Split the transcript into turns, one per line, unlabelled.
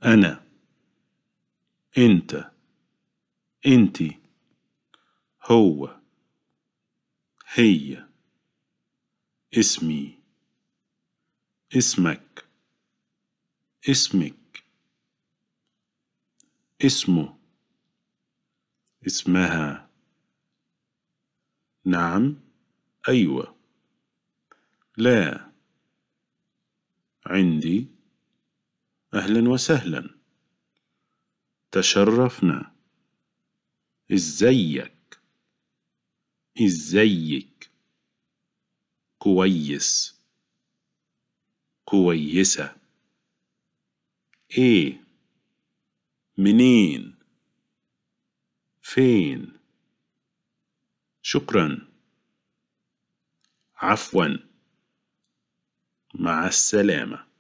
أنا أنت أنتي هو هي اسمي اسمك اسمك اسمه اسمها نعم أيوة لا عندي أهلا وسهلا تشرفنا ازيك ازيك كويس كويسة ايه منين فين شكرا عفوا مع السلامه